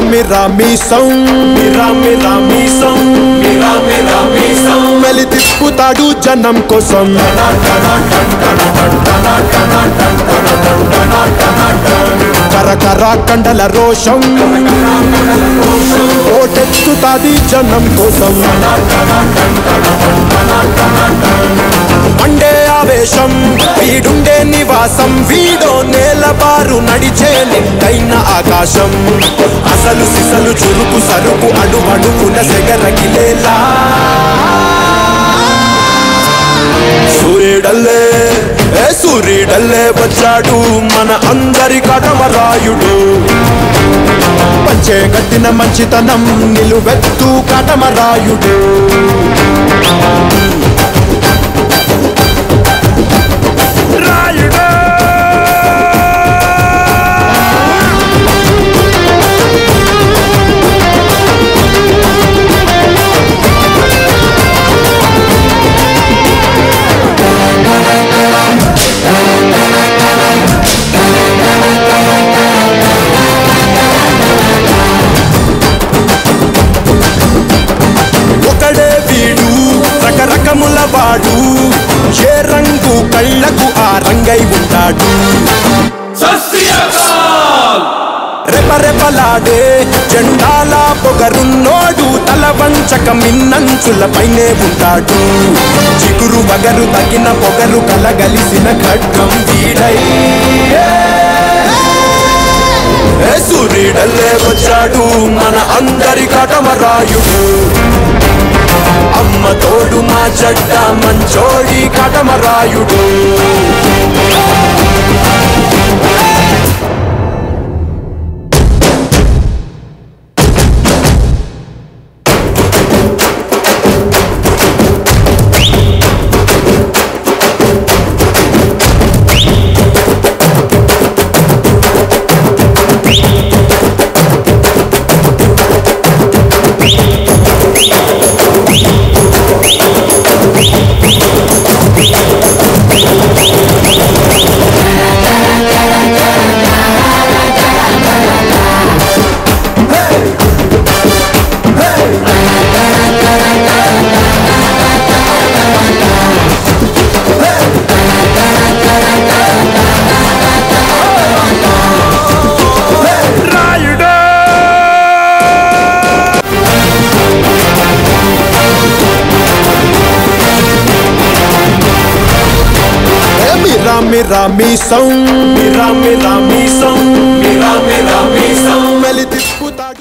మిరా మీసం మిరా మిరా మీసం మిరా మిరా మీసం మెలి తిప్పుతాడు జనం కోసం కరకర కండల రోషం ఓటెత్తుతాది జనం కోసం మండే ఆవేశం వీడుండే నివాసం వీడో నేలబారు నడిచే నిండైన ఆకాశం అసలు సిసలు చురుకు సరుకు అడుగడుగున సెగరగిలేలా సూర్యుడల్లే ఏ సూర్యుడల్లే వచ్చాడు మన అందరి కటమరాయుడు పంచే కట్టిన మంచితనం నిలువెత్తు కటమరాయుడు రాయుడు ఒకడే వీడు రకరకముల వాడు ఏ రంగు కళ్ళకు ఆ రంగై ఉంటాడు రెపరెపలాడే జెండాల పొగరున్నోడు తల వంచక మిన్నంచుల పైనే ఉంటాడు చిగురు బగరు తగిన పొగరు కలగలిసిన ఖడ్గం వీడై ఏ సూర్యుడల్లే వచ్చాడు మన అందరి కటమరాయుడు అమ్మ తోడు మా చెడ్డ మంచోడి కటమరాయుడు రాయుడు మిరా మిరా మీసం మిరా మిరా మీసం మిరా మిరా మీసం మెలి తిప్పుతా